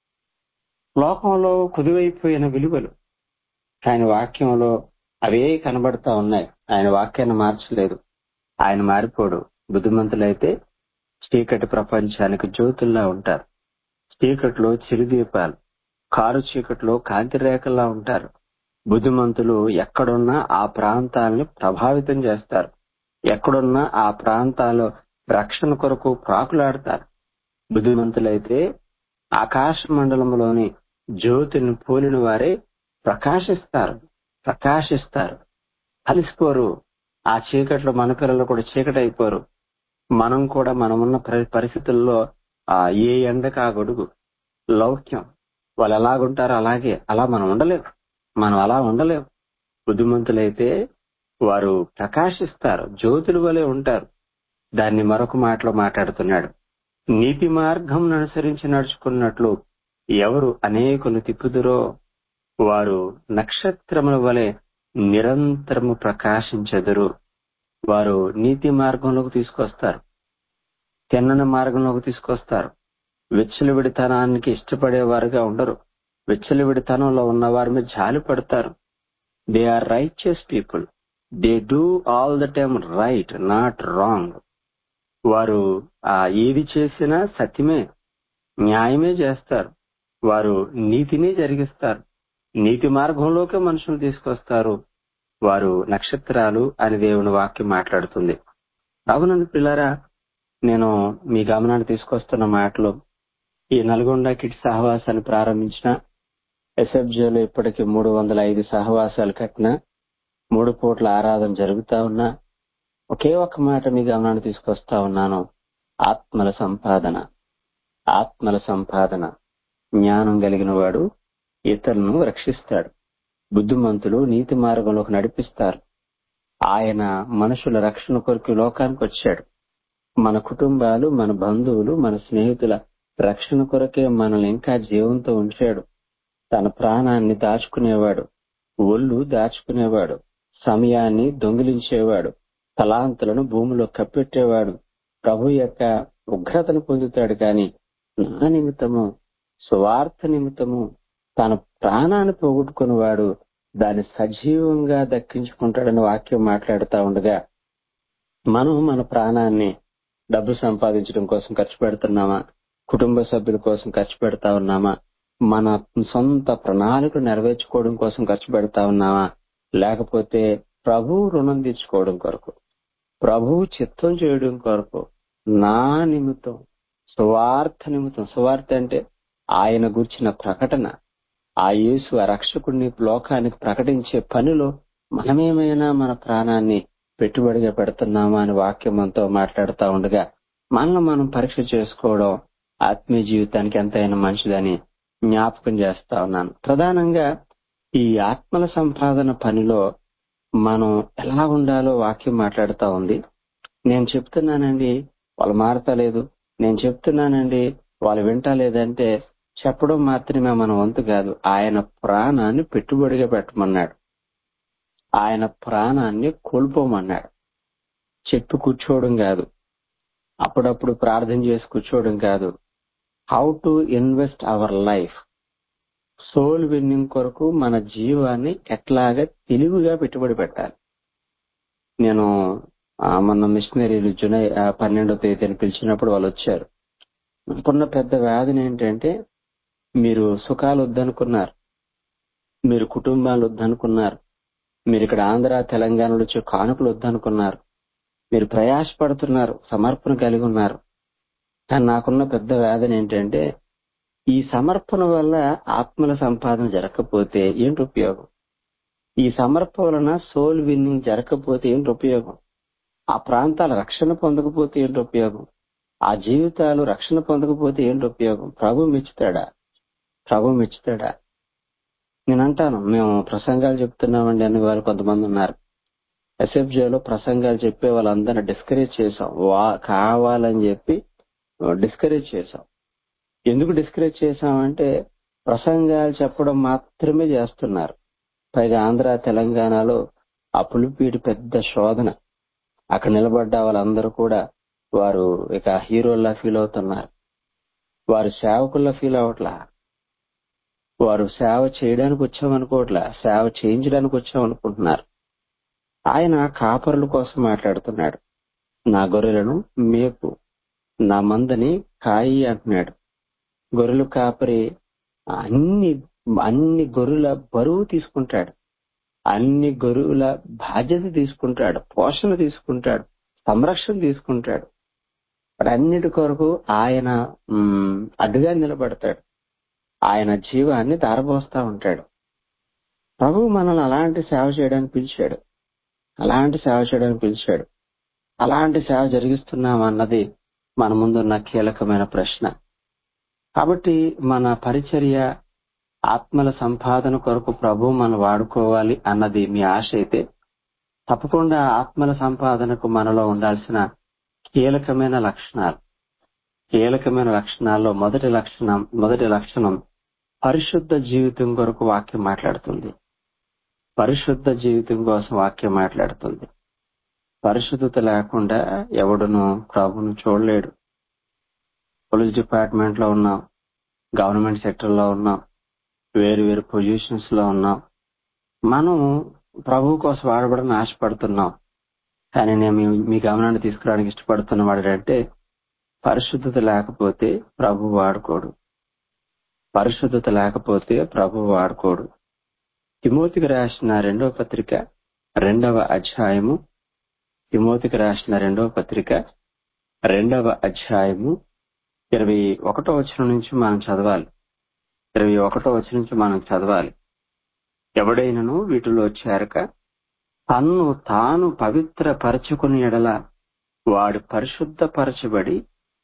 S1: లోకంలో కుదివైపోయిన విలువలు ఆయన వాక్యంలో అవే కనబడతా ఉన్నాయి ఆయన వాక్యాన్ని మార్చలేదు ఆయన మారిపోడు బుద్ధిమంతులైతే చీకటి ప్రపంచానికి జ్యోతుల్లా ఉంటారు చీకట్లో చిరుదీపాలు కారు చీకట్లో కాంతి రేఖల్లా ఉంటారు బుద్ధిమంతులు ఎక్కడున్నా ఆ ప్రాంతాలని ప్రభావితం చేస్తారు ఎక్కడున్నా ఆ ప్రాంతాల్లో రక్షణ కొరకు ప్రాకులాడతారు బుద్ధిమంతులైతే ఆకాశ మండలంలోని జ్యోతిని పోలిన వారే ప్రకాశిస్తారు ప్రకాశిస్తారు అలిసిపోరు ఆ చీకట్లో మన పిల్లలు కూడా చీకటి అయిపోరు మనం కూడా మనమున్న పరి- పరిస్థితుల్లో ఆ ఏ ఎండకు ఆ గొడుగు లౌక్యం వాళ్ళు ఎలాగుంటారో అలాగే అలా మనం ఉండలేం మనం అలా ఉండలేం బుద్ధిమంతులైతే వారు ప్రకాశిస్తారు జ్యోతుల వలె ఉంటారు దాన్ని మరొక మాటలో మాట్లాడుతున్నాడు నీతి మార్గం అనుసరించి నడుచుకున్నట్లు ఎవరు అనేకులు తిప్పుదురో వారు నక్షత్రముల వలె నిరంతరము ప్రకాశించెదరు వారు నీతి మార్గంలోకి తీసుకొస్తారు తిన్నని మార్గంలోకి తీసుకొస్తారు విచ్చలవిడితనానికి ఇష్టపడేవారుగా ఉండరు విచ్చలవిడితనంలో ఉన్న వారి మీద జాలి పడతారు they are righteous people they do all the time right not wrong వారు ఆ ఏది చేసినా సత్యమే న్యాయమే చేస్తారు వారు నీతిని జరిగిస్తారు నీతి మార్గంలోకే మనుషులు తీసుకొస్తారు వారు నక్షత్రాలు అని దేవుని వాక్యం మాట్లాడుతుంది అవునంది పిల్లరా నేను మీ గమనాన్ని తీసుకొస్తున్న మాటలు ఈ నల్గొండ కిట్ సహవాసాన్ని ప్రారంభించిన ఎస్ఎఫ్జేలో ఇప్పటికి మూడు వందల ఐదు సహవాసాలు కట్టిన మూడు పూట్ల ఆరాధన జరుగుతా ఉన్నా ఒకే ఒక్క మాట మీ గమనాన్ని తీసుకొస్తా ఉన్నాను ఆత్మల సంపాదన ఆత్మల సంపాదన జ్ఞానం కలిగిన వాడు ఇతరులను రక్షిస్తాడు బుద్ధిమంతులు నీతి మార్గంలోకి నడిపిస్తారు ఆయన మనుషుల రక్షణ కొరకు ఈ లోకానికి వచ్చాడు మన కుటుంబాలు మన బంధువులు మన స్నేహితుల రక్షణ కొరకే మనల్ని ఇంకా జీవంతో ఉంచాడు తన ప్రాణాన్ని దాచుకునేవాడు ఒళ్ళు దాచుకునేవాడు సమయాన్ని దొంగిలించేవాడు తలాంతులను భూమిలో కప్పెట్టేవాడు ప్రభు యొక్క ఉగ్రతను పొందుతాడు కాని నా నిమిత్తము స్వార్థ నిమిత్తము తన ప్రాణాన్ని పోగొట్టుకునేవాడు దాన్ని సజీవంగా దక్కించుకుంటాడని వాక్యం మాట్లాడుతూ ఉండగా మనం మన ప్రాణాన్ని డబ్బు సంపాదించడం కోసం ఖర్చు పెడుతున్నామా కుటుంబ సభ్యుల కోసం ఖర్చు పెడతా ఉన్నామా మన సొంత ప్రణాళికలు నెరవేర్చుకోవడం కోసం ఖర్చు పెడతా ఉన్నామా లేకపోతే ప్రభు రుణం తీర్చుకోవడం కొరకు ప్రభు చిత్తం చేయడం కొరకు నా నిమిత్తం సువార్త నిమిత్తం సువార్త అంటే ఆయన గుర్చిన ప్రకటన ఆ యేసు ఆ రక్షకుడిని లోకానికి ప్రకటించే పనిలో మనమేమైనా మన ప్రాణాన్ని పెట్టుబడిగా పెడుతున్నామా అని వాక్యం మనతో మాట్లాడుతూ ఉండగా మనల్ని మనం పరీక్ష చేసుకోవడం ఆత్మీయ జీవితానికి ఎంతైనా మంచిదని జ్ఞాపకం చేస్తా ఉన్నాను ప్రధానంగా ఈ ఆత్మల సంపాదన పనిలో మనం ఎలా ఉండాలో వాక్యం మాట్లాడుతా ఉంది నేను చెప్తున్నానండి వాళ్ళు మారతలేదు నేను చెప్తున్నానండి వాళ్ళు వింటలేదంటే చెప్పడం మాత్రమే మన వంతు కాదు ఆయన ప్రాణాన్ని పెట్టుబడిగా పెట్టమన్నాడు ఆయన ప్రాణాన్ని కోల్పోమన్నాడు చెప్పి కూర్చోవడం కాదు అప్పుడప్పుడు ప్రార్థన చేసి కూర్చోవడం కాదు how to invest our life soul winning కొరకు మన జీవాన్ని ఎట్లాగా తెలివిగా పెట్టుబడి పెట్టాలి నేను ఆ, మొన్న మిషనరీలు జూలై ఆ, పన్నెండో తేదీని పిలిచినప్పుడు వాళ్ళు వచ్చారు నాకున్న పెద్ద వ్యాధిని ఏంటంటే మీరు సుఖాలు వద్దనుకున్నారు మీరు కుటుంబాలు వద్దనుకున్నారు మీరు ఇక్కడ ఆంధ్ర తెలంగాణలో వచ్చే కానుకలు వద్దనుకున్నారు మీరు ప్రయాసపడుతున్నారు సమర్పణ కలిగి ఉన్నారు కానీ నాకున్న పెద్ద వేదన ఏంటంటే ఈ సమర్పణ వల్ల ఆత్మల సంపాదన జరగకపోతే ఏంటి ఉపయోగం ఈ సమర్పణ వలన సోల్ విన్నింగ్ జరగకపోతే ఏంటి ఉపయోగం ఆ ప్రాంతాల రక్షణ పొందకపోతే ఏంటి ఉపయోగం ఆ జీవితాలు రక్షణ పొందకపోతే ఏంటి ఉపయోగం ప్రభు మెచ్చుతాడా ప్రభు మెచ్చుతాడా నేను అంటాను మేము ప్రసంగాలు చెప్తున్నామండి అని వాళ్ళు కొంతమంది ఉన్నారు ఎస్ఎఫ్జేలో ప్రసంగాలు చెప్పే వాళ్ళందరినీ డిస్కరేజ్ చేసాం వా కావాలని చెప్పి డిస్కరేజ్ చేసాం ఎందుకు డిస్కరేజ్ చేశామంటే ప్రసంగాలు చెప్పడం మాత్రమే చేస్తున్నారు పైగా ఆంధ్ర తెలంగాణలో ఆ పులిపీడి పెద్ద శోధన అక్కడ నిలబడ్డ వాళ్ళందరూ కూడా వారు ఇక హీరోల్లా ఫీల్ అవుతున్నారు వారు సేవకుల్లా ఫీల్ అవట్లా వారు సేవ చేయడానికి వచ్చామనుకోవట్లా సేవ చేయించడానికి వచ్చామనుకుంటున్నారు ఆయన కాపరుల కోసం మాట్లాడుతున్నాడు నా గొర్రెలను మేపు నా మందని కాయి అంటున్నాడు గొర్రెలు కాపరి అన్ని అన్ని గొర్రెల బరువు తీసుకుంటాడు అన్ని గొర్రెల బాధ్యత తీసుకుంటాడు పోషణ తీసుకుంటాడు సంరక్షణ తీసుకుంటాడు అన్నిటి కొరకు ఆయన మ్, అడ్డుగా నిలబడతాడు ఆయన జీవాన్ని ధారపోస్తా ఉంటాడు ప్రభు మనల్ని అలాంటి సేవ చేయడానికి పిలిచాడు అలాంటి సేవ చేయడానికి పిలిచాడు అలాంటి సేవ జరిగిస్తున్నాం అన్నది మన ముందున్న కీలకమైన ప్రశ్న కాబట్టి మన పరిచర్య ఆత్మల సంపాదన కొరకు ప్రభు మనం వాడుకోవాలి అన్నది మీ ఆశ అయితే తప్పకుండా ఆత్మల సంపాదనకు మనలో ఉండాల్సిన కీలకమైన లక్షణాలు కీలకమైన లక్షణాల్లో మొదటి లక్షణం మొదటి లక్షణం పరిశుద్ధ జీవితం కొరకు వాక్యం మాట్లాడుతుంది పరిశుద్ధ జీవితం కోసం వాక్యం మాట్లాడుతుంది పరిశుద్ధత లేకుండా ఎవడును ప్రభును చూడలేడు పోలీస్ డిపార్ట్మెంట్ లో ఉన్నాం గవర్నమెంట్ సెక్టర్ లో ఉన్నాం వేరు వేరు పొజిషన్స్ లో ఉన్నాం మనం ప్రభు కోసం వాడబడని ఆశపడుతున్నాం కానీ నేను మీ- మీ గమనాన్ని తీసుకురావడానికి ఇష్టపడుతున్న వాడు అంటే పరిశుద్ధత లేకపోతే ప్రభు వాడుకోడు పరిశుద్ధత లేకపోతే ప్రభు వాడుకోడు తిమోతికి రాసిన రెండవ పత్రిక రెండవ అధ్యాయము తిమోతికి రాసిన రెండవ పత్రిక రెండవ అధ్యాయము ఇరవై ఒకటో వచనం నుంచి మనం చదవాలి ఇరవై ఒకటో వచనం నుంచి మనం చదవాలి ఎవడైనను వీటిలో చేరక తన్ను తాను పవిత్ర పరచుకుని ఎడల వాడు పరిశుద్ధపరచబడి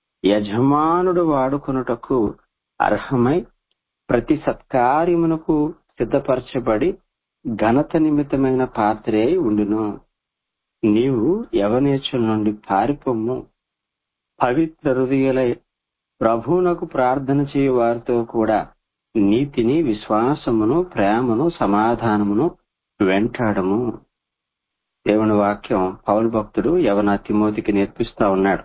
S1: యజమానుడు వాడుకొనుటకు అర్హమై ప్రతి సత్కార్యమునకు సిద్ధపరచబడి ఘనత నిమిత్తమైన పాత్రే ఉండును నీవు యవనేచ్చుల నుండి పారిపోము పవిత్ర హృదయులై ప్రభువునకు ప్రార్థన చేయు వారితో కూడా నీతిని విశ్వాసమును ప్రేమను సమాధానమును వెంటాడము దేవుని వాక్యం పౌలు భక్తుడు యవన తిమోతికి నేర్పిస్తా ఉన్నాడు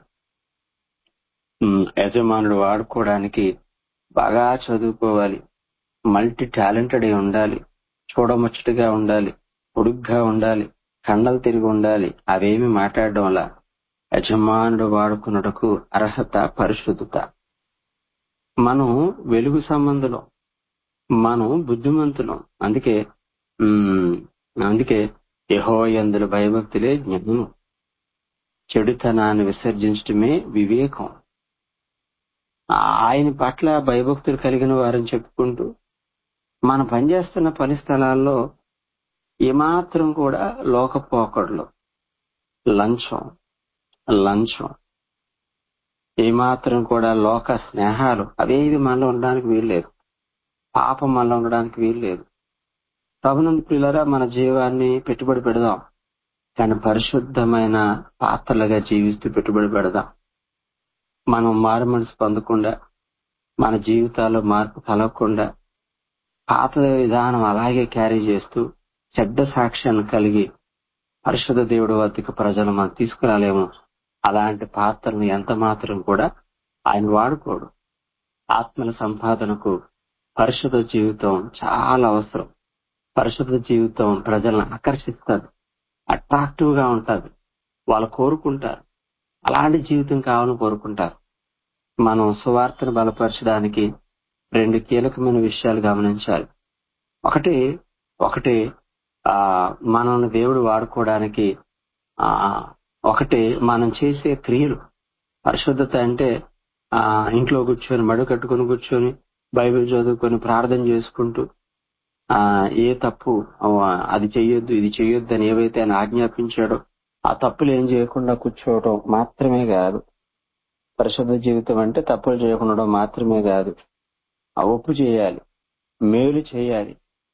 S1: ఉమ్, యజమానుడు వాడుకోవడానికి బాగా చదువుకోవాలి మల్టీ టాలెంటెడ్ అయి ఉండాలి చూడముచ్చటగా ఉండాలి పొడుగ్గా ఉండాలి కండలు తిరిగి ఉండాలి అవేమి మాట్లాడడం వల్ల యజమానుడు వాడుకున్నటకు అర్హత పరిశుద్ధత మనం వెలుగు సంబంధులం మనం బుద్ధిమంతులం అందుకే ఉమ్, అందుకే యహోయందుల భయభక్తులే జ్ఞానం చెడుతనాన్ని విసర్జించటమే వివేకం ఆయన పట్ల భయభక్తులు కలిగిన వారని చెప్పుకుంటూ మనం పనిచేస్తున్న పని స్థలాల్లో ఏమాత్రం కూడా లోకపోకడలు లంచం లంచం ఏమాత్రం కూడా లోక స్నేహాలు అవేవి మనలో ఉండడానికి వీల్లేదు పాపం మనలో ఉండడానికి వీల్లేదు ప్రభునందు పిల్లరా మన జీవాన్ని పెట్టుబడి పెడదాం కానీ పరిశుద్ధమైన పాత్రలుగా జీవిస్తూ పెట్టుబడి పెడదాం మనం మారు మనసు పొందకుండా మన జీవితాల్లో మార్పు కలగకుండా పాత విధానం అలాగే క్యారీ చేస్తూ చెడ్డ సాక్ష్యాన్ని కలిగి పరిశుద్ధ దేవుడి వద్దకు ప్రజలు మనం తీసుకురాలేము అలాంటి పాత్రను ఎంత మాత్రం కూడా ఆయన వాడుకోడు ఆత్మల సంపాదనకు పరిశుద్ధ జీవితం చాలా అవసరం పరిశుద్ధ జీవితం ప్రజలను ఆకర్షిస్తుంది అట్రాక్టివ్ గా ఉంటది వాళ్ళు కోరుకుంటారు అలాంటి జీవితం కావాలని కోరుకుంటారు మనం సువార్తను బలపరచడానికి రెండు కీలకమైన విషయాలు గమనించాలి ఒకటి ఒకటి ఆ మనల్ని దేవుడు వాడుకోవడానికి ఆ ఒకటి మనం చేసే క్రియలు పరిశుద్ధత అంటే ఆ ఇంట్లో కూర్చొని మడు కట్టుకొని కూర్చొని బైబిల్ చదువుకొని ప్రార్థన చేసుకుంటూ ఆ ఏ తప్పు ఆ, అది చెయ్యొద్దు ఇది చెయ్యొద్దు అని ఏవైతే ఆయన ఆజ్ఞాపించాడో ఆ తప్పులు ఏం చేయకుండా కూర్చోవడం మాత్రమే కాదు పరిశుద్ధ జీవితం అంటే తప్పులు చేయకుండా ఉండడం మాత్రమే కాదు ఆ ఒప్పు చేయాలి మేలు చేయాలి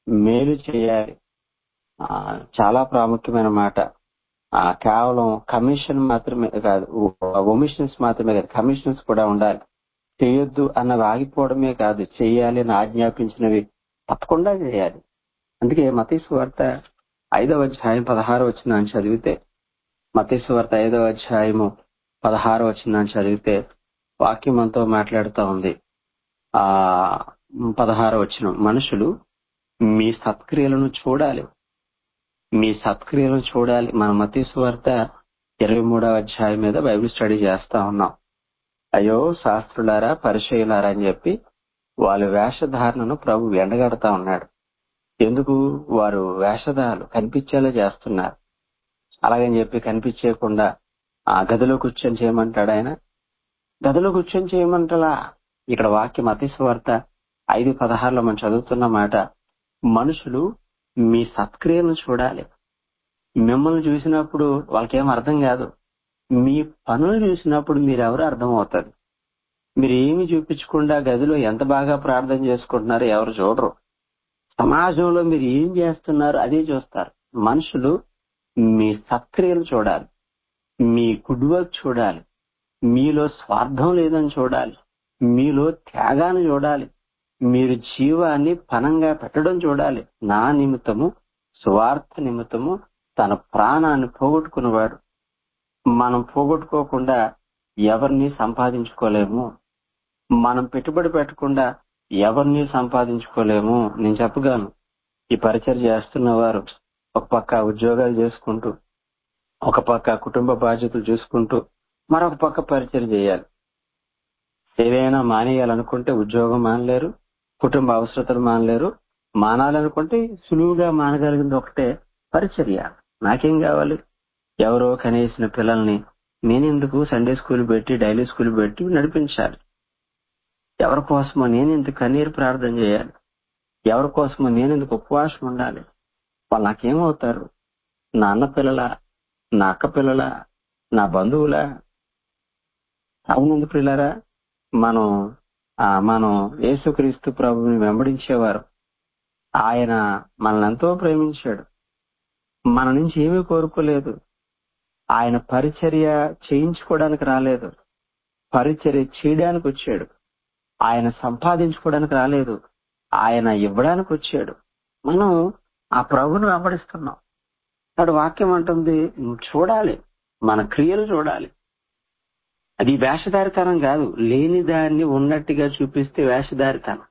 S1: మేలు చేయాలి ఆ, చాలా ప్రాముఖ్యమైన మాట ఆ, కేవలం కమిషన్ మాత్రమే కాదు ఒమిషన్స్ మాత్రమే కాదు కమిషన్స్ కూడా ఉండాలి చేయొద్దు అన్నవి ఆగిపోవడమే కాదు చేయాలి అని ఆజ్ఞాపించినవి తప్పకుండా చేయాలి అందుకే మతీసు వార్త ఐదవ అధ్యాయం పదహారు వచ్చిన చదివితే మతీసు వార్త ఐదవ అధ్యాయము పదహారు వచ్చిన చదివితే వాక్యం అంతా మాట్లాడుతూ ఉంది ఆ పదహారు వచ్చిన మనుషులు మీ సత్క్రియలను చూడాలి మీ సత్క్రియలను చూడాలి మన మతీసు వార్త ఇరవై మూడవ అధ్యాయం మీద బైబిల్ స్టడీ చేస్తా ఉన్నాం అయ్యో శాస్త్రులారా పరిచయులారా అని చెప్పి వాళ్ళ వేషధారణను ప్రభు ఎండగడతా ఉన్నాడు ఎందుకు వారు వేషధారాలు కనిపించేలా చేస్తున్నారు అలాగని చెప్పి కనిపించేయకుండా ఆ గదిలో కూర్చొని చేయమంటాడు ఆయన గదిలో కూర్చొని చేయమంటలా ఇక్కడ వాక్యం అతిస్వార్త ఐదు పదహారులో మనం చదువుతున్న మాట మనుషులు మీ సత్క్రియలను చూడాలి మిమ్మల్ని చూసినప్పుడు వాళ్ళకేం అర్థం కాదు మీ పనులు చూసినప్పుడు మీరెవరు అర్థమవుతుంది మీరు ఏమి చూపించకుండా గదిలో ఎంత బాగా ప్రార్థన చేసుకుంటున్నారో ఎవరు చూడరు సమాజంలో మీరు ఏం చేస్తున్నారు అదే చూస్తారు మనుషులు మీ సత్క్రియలు చూడాలి మీ గుడ్ వర్క్ చూడాలి మీలో స్వార్థం లేదని చూడాలి మీలో త్యాగాన్ని చూడాలి మీరు జీవాన్ని పనంగా పెట్టడం చూడాలి నా నిమిత్తము స్వార్థ నిమిత్తము తన ప్రాణాన్ని పోగొట్టుకునేవాడు మనం పోగొట్టుకోకుండా ఎవరిని సంపాదించుకోలేము మనం పెట్టుబడి పెట్టకుండా ఎవరిని సంపాదించుకోలేము నేను చెప్పగలను ఈ పరిచయం చేస్తున్న వారు ఒక పక్క ఉద్యోగాలు చేసుకుంటూ ఒక పక్క కుటుంబ బాధ్యతలు చూసుకుంటూ మరొక పక్క పరిచయం చేయాలి ఏదైనా మానేయాలనుకుంటే ఉద్యోగం మానలేరు కుటుంబ అవసరతలు మానలేరు మానాలనుకుంటే సులువుగా మానగలిగింది ఒకటే పరిచర్య నాకేం కావాలి ఎవరో కనేసిన పిల్లల్ని నేనెందుకు సండే స్కూల్ పెట్టి డైలీ స్కూల్ పెట్టి నడిపించాలి ఎవరి కోసమో నేనెందుకు కన్నీరు ప్రార్థన చేయాలి ఎవరి కోసమో నేనెందుకు ఉపవాసం ఉండాలి వాళ్ళు నాకేమవుతారు నా అన్న పిల్లల నా అక్క పిల్లల నా బంధువుల అవునందు పిల్లరా మనం ఆ, మనం యేసుక్రీస్తు ప్రభుని వెంబడించేవారు ఆయన మనల్ని ఎంతో ప్రేమించాడు మన నుంచి ఏమీ కోరుకోలేదు ఆయన పరిచర్య చేయించుకోవడానికి రాలేదు పరిచర్య చేయడానికి వచ్చాడు ఆయన సంపాదించుకోవడానికి రాలేదు ఆయన ఇవ్వడానికి వచ్చాడు మనం ఆ ప్రభుని వెంబడిస్తున్నాం నాడు వాక్యం అంటుంది నువ్వు చూడాలి మన క్రియలు చూడాలి అది వేషధారితనం కాదు లేని దాన్ని ఉన్నట్టుగా చూపిస్తే వేషధారితనం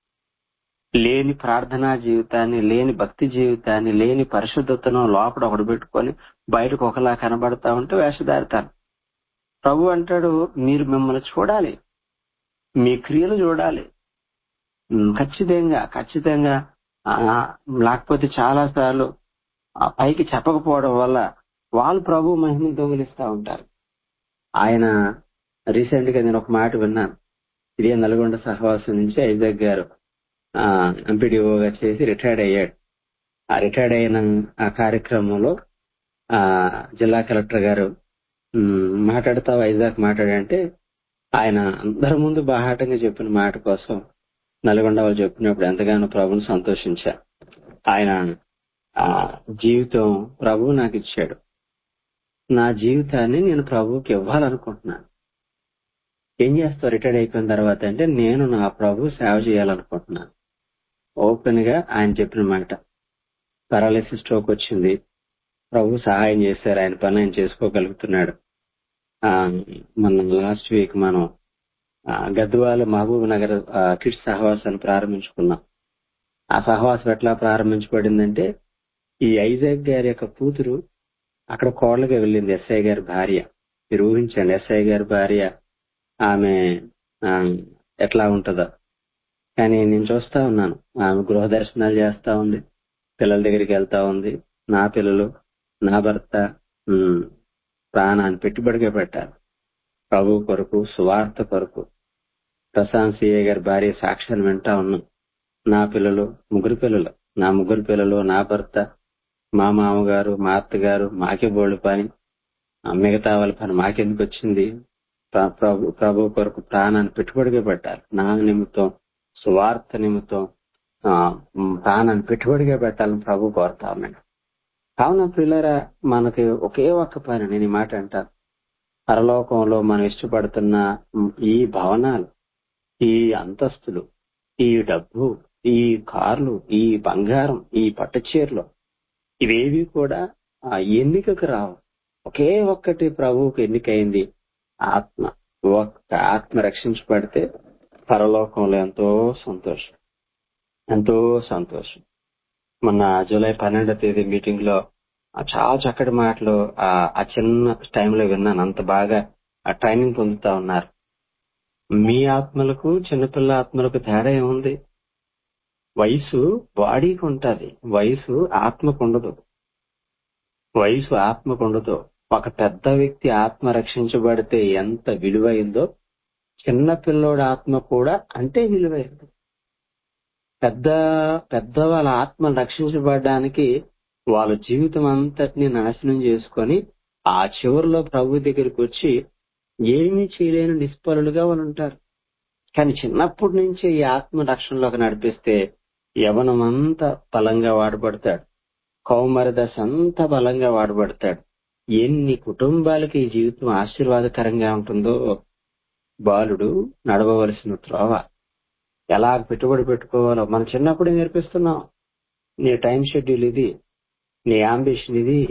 S1: లేని ప్రార్థనా జీవితాన్ని లేని భక్తి జీవితాన్ని లేని పరిశుద్ధతను లోపల ఒకటి పెట్టుకొని బయటకు ఒకలా కనబడతా ఉంటే వేషధారితనం ప్రభు అంటాడు మీరు మిమ్మల్ని చూడాలి మీ క్రియలు చూడాలి ఉమ్, ఖచ్చితంగా ఖచ్చితంగా ఆ, లేకపోతే చాలా సార్లు ఆ పైకి చెప్పకపోవడం వల్ల వాళ్ళు ప్రభు మహిమను దొంగిలిస్తా ఉంటారు ఆయన రీసెంట్ గా నేను ఒక మాట విన్నాను ఇదే నల్గొండ సహవాసం నుంచి ఐజాక్ గారు ఎంపీడీఓగా చేసి రిటైర్డ్ అయ్యాడు ఆ రిటైర్డ్ అయిన ఆ కార్యక్రమంలో ఆ జిల్లా కలెక్టర్ గారు ఉమ్, మాట్లాడతావు ఐజాక్ మాట్లాడంటే ఆయన అందరి ముందు బాహాటంగా చెప్పిన మాట కోసం నల్గొండ వాళ్ళు చెప్పినప్పుడు ఎంతగానో ప్రభుని సంతోషించా ఆయన ఆ జీవితం ప్రభువు నాకు ఇచ్చాడు నా జీవితాన్ని నేను ప్రభువుకి ఇవ్వాలనుకుంటున్నాను ఏం చేస్తావు రిటైర్డ్ అయిపోయిన తర్వాత అంటే నేను నా ప్రభు సేవ చేయాలనుకుంటున్నాను ఓపెన్ గా ఆయన చెప్పిన మాట పారాలిసిస్ స్ట్రోక్ వచ్చింది ప్రభు సహాయం చేశారు ఆయన పని ఆయన చేసుకోగలుగుతున్నాడు ఆ, మన లాస్ట్ వీక్ మనం ఆ, గద్వాల మహబూబ్ నగర్ ఆ, కిడ్స్ సహవాసాన్ని ప్రారంభించుకున్నాం ఆ సహవాసం ఎట్లా ప్రారంభించబడిందంటే ఈ ఐజాక్ గారి యొక్క కూతురు అక్కడ కోడలుగా వెళ్ళింది ఎస్ఐ గారి భార్య మీరు ఊహించండి ఎస్ఐ గారి భార్య ఆమె ఆ, ఎట్లా ఉంటుందో కానీ నేను చూస్తా ఉన్నాను ఆమె గృహ దర్శనాలు చేస్తా ఉంది పిల్లల దగ్గరికి వెళ్తా ఉంది నా పిల్లలు నా భర్త ఉమ్, ప్రాణాన్ని పెట్టుబడిగా పెట్టాలి ప్రభు కొరకు సువార్త కొరకు ప్రశాంత్ సిఏ గారి భార్య సాక్ష్యాన్ని వింటా ఉన్నాం నా పిల్లలు ముగ్గురు పిల్లలు నా ముగ్గురు పిల్లలు నా భర్త మా మామగారు మా అత్తగారు మాకే బోళ్ళు పని ఆ మిగతా వాళ్ళ పని మాకెందుకు వచ్చింది ప్ర- ప్రభు ప్రభు కొరకు ప్రాణాన్ని పెట్టుబడిగా పెట్టాలి నా నిమిత్తం సువార్త నిమిత్తం ఆ, ఉమ్, ప్రాణాన్ని పెట్టుబడిగా పెట్టాలని ప్రభు కోరుతా ఉన్నాడు కావున పిల్లరా మనకి ఒకే ఒక్క పని నేను ఈ మాట అంటాను పరలోకంలో మనం ఇష్టపడుతున్న ఉమ్, ఈ భవనాలు ఈ అంతస్తులు ఈ డబ్బు ఈ కార్లు ఈ బంగారం ఈ పట్టుచీరలు ఇవేవి కూడా ఆ ఎన్నికకు రావు ఒకే ఒక్కటి ప్రభువుకు ఎన్నికైంది ఆత్మ ఒక్క ఆత్మ రక్షించబడితే పరలోకంలో ఎంతో సంతోషం ఎంతో సంతోషం మొన్న జూలై పన్నెండో తేదీ మీటింగ్ లో ఆ చాలా చక్కటి మాటలు ఆ ఆ చిన్న టైంలో విన్నాను అంత బాగా ఆ ట్రైనింగ్ పొందుతా ఉన్నారు మీ ఆత్మలకు చిన్నపిల్ల ఆత్మలకు తేడా ఏముంది వయసు బాడీకి ఉంటది వయసు ఆత్మకు ఉండదు వయసు ఆత్మకు ఉండదు ఒక పెద్ద వ్యక్తి ఆత్మ రక్షించబడితే ఎంత విలువైందో చిన్న పిల్లోడి ఆత్మ కూడా అంతే విలువైంది పెద్ద పెద్ద వాళ్ళ ఆత్మ రక్షించబడడానికి వాళ్ళ జీవితం అంతటిని నాశనం చేసుకొని ఆ చివరిలో ప్రభు దగ్గరికి వచ్చి ఏమీ చేయలేని నిష్ఫలులుగా వాళ్ళు ఉంటారు కానీ చిన్నప్పటి నుంచే ఈ ఆత్మ రక్షణలోకి నడిపిస్తే యవనం అంతా బలంగా వాడబడతాడు కౌమార దశ అంతా బలంగా వాడబడతాడు ఎన్ని కుటుంబాలకి ఈ జీవితం ఆశీర్వాదకరంగా ఉంటుందో బాలుడు నడవవలసిన త్రోవ ఎలా పెట్టుబడి పెట్టుకోవాలో మనం చిన్నప్పుడే నేర్పిస్తున్నాం నీ టైం షెడ్యూల్ ఇది నీ అంబిషన్ ఇది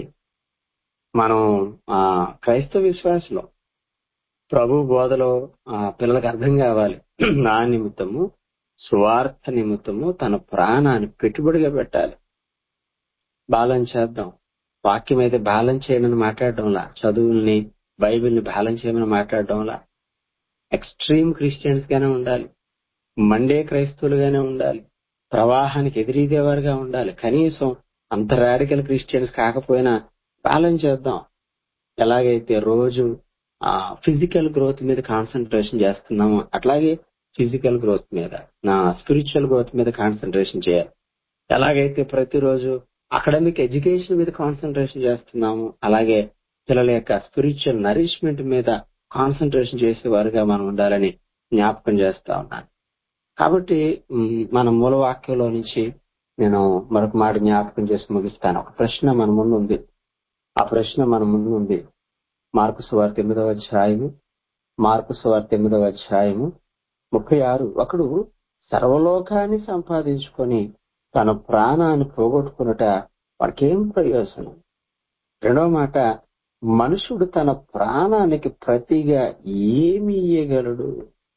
S1: మనం ఆ క్రైస్తవ విశ్వాసంలో ప్రభు బోధలో ఆ పిల్లలకు అర్థం కావాలి నా నిమిత్తము స్వార్థ నిమిత్తము తన ప్రాణాన్ని పెట్టుబడిగా పెట్టాలి బ్యాలెన్స్ చేద్దాం వాక్యం అయితే బ్యాలెన్స్ చేయమని మాట్లాడడంలా చదువుల్ని బైబిల్ని బ్యాలెన్స్ చేయమని మాట్లాడడంలా ఎక్స్ట్రీమ్ క్రిస్టియన్స్ గానే ఉండాలి మండే క్రైస్తవులుగానే ఉండాలి ప్రవాహానికి ఎదిరిదేవారుగా ఉండాలి కనీసం అంత రాడికల్ క్రిస్టియన్స్ కాకపోయినా బ్యాలెన్స్ చేద్దాం ఎలాగైతే రోజు ఆ ఫిజికల్ గ్రోత్ మీద కాన్సన్ట్రేషన్ చేస్తున్నాము అట్లాగే ఫిజికల్ గ్రోత్ మీద నా స్పిరిచువల్ గ్రోత్ మీద కాన్సన్ట్రేషన్ చేయాలి ఎలాగైతే ప్రతిరోజు అకాడమిక్ ఎడ్యుకేషన్ మీద కాన్సన్ట్రేషన్ చేస్తున్నాము అలాగే పిల్లల యొక్క స్పిరిచువల్ నరిష్మెంట్ మీద కాన్సన్ట్రేషన్ చేసేవారుగా మనం ఉండాలని జ్ఞాపకం చేస్తా ఉన్నాను కాబట్టి మ్, మన మూల వాక్యంలో నుంచి నేను మరొక మాట జ్ఞాపకం చేసి ముగిస్తాను ఒక ప్రశ్న మన ముందు ఉంది ఆ ప్రశ్న మన ముందు ఉంది మార్కు సువార్త ఎనిమిదవ అధ్యాయము మార్కు సువార్త ఎనిమిదవ అధ్యాయము ముప్పై ఆరు ఒకడు సర్వలోకాన్ని సంపాదించుకొని తన ప్రాణాన్ని పోగొట్టుకున్నట వాడికేం ప్రయోజనం రెండవ మాట మనుషుడు తన ప్రాణానికి ప్రతిగా ఏమి ఇయ్యగలడు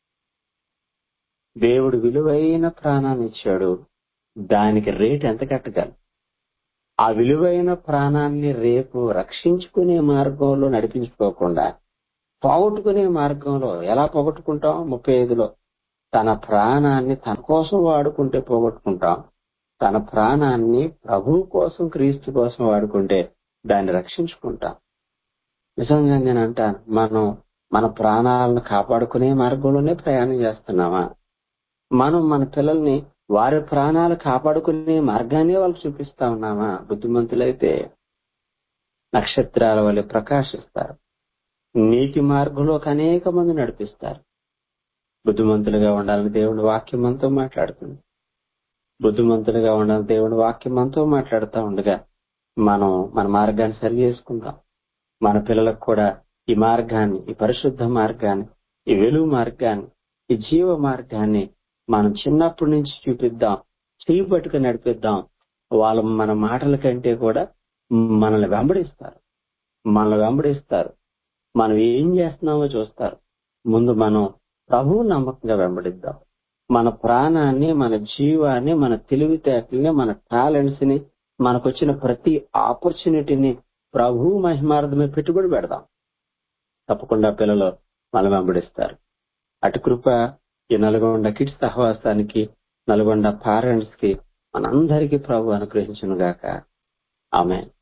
S1: దేవుడు విలువైన ప్రాణాన్ని ఇచ్చాడు దానికి రేట్ ఎంత కట్టగలరు ఆ విలువైన ప్రాణాన్ని రేపు రక్షించుకునే మార్గంలో నడిపించుకోకుండా పోగొట్టుకునే మార్గంలో ఎలా పోగొట్టుకుంటాం ముప్పై ఐదులో తన ప్రాణాన్ని తన కోసం వాడుకుంటే పోగొట్టుకుంటాం తన ప్రాణాన్ని ప్రభు కోసం క్రీస్తు కోసం వాడుకుంటే దాన్ని రక్షించుకుంటాం నిజంగా నేను అంటాను మనం మన ప్రాణాలను కాపాడుకునే మార్గంలోనే ప్రయాణం చేస్తున్నామా మనం మన పిల్లల్ని వారి ప్రాణాలు కాపాడుకునే మార్గాన్ని వాళ్ళకి చూపిస్తా ఉన్నామా బుద్ధిమంతులైతే నక్షత్రాల వల్ల ప్రకాశిస్తారు నీతి మార్గంలోకి అనేక మంది నడిపిస్తారు బుద్ధిమంతులుగా ఉండాలని దేవుని వాక్యం మనతో మాట్లాడుతుంది బుద్ధిమంతులుగా ఉండాలని దేవుని వాక్యం మనతో మాట్లాడుతూ ఉండగా మనం మన మార్గాన్ని సరి చేసుకుందాం మన పిల్లలకు కూడా ఈ మార్గాన్ని ఈ పరిశుద్ధ మార్గాన్ని ఈ వెలుగు మార్గాన్ని ఈ జీవ మార్గాన్ని మనం చిన్నప్పటి నుంచి చూపిద్దాం చేయి పట్టుకుని నడిపిద్దాం వాళ్ళు మన మాటల కంటే కూడా మనల్ని వెంబడిస్తారు మనల్ని వెంబడిస్తారు మనం ఏం చేస్తున్నామో చూస్తారు ముందు మనం ప్రభువు నమ్మకంగా వెంబడిద్దాం మన ప్రాణాన్ని మన జీవాన్ని మన తెలివితేటల్ని మన టాలెంట్స్ ని మనకొచ్చిన ప్రతి ఆపర్చునిటీని ప్రభు మహిమార్థమే పెట్టుబడి పెడదాం తప్పకుండా పిల్లలు మనం వెంబడిస్తారు అటు కృప ఈ నల్గొండ కిడ్స్ సహవాసానికి నల్గొండ పేరెంట్స్ కి మనందరికీ ప్రభు అనుగ్రహించును గాక ఆమె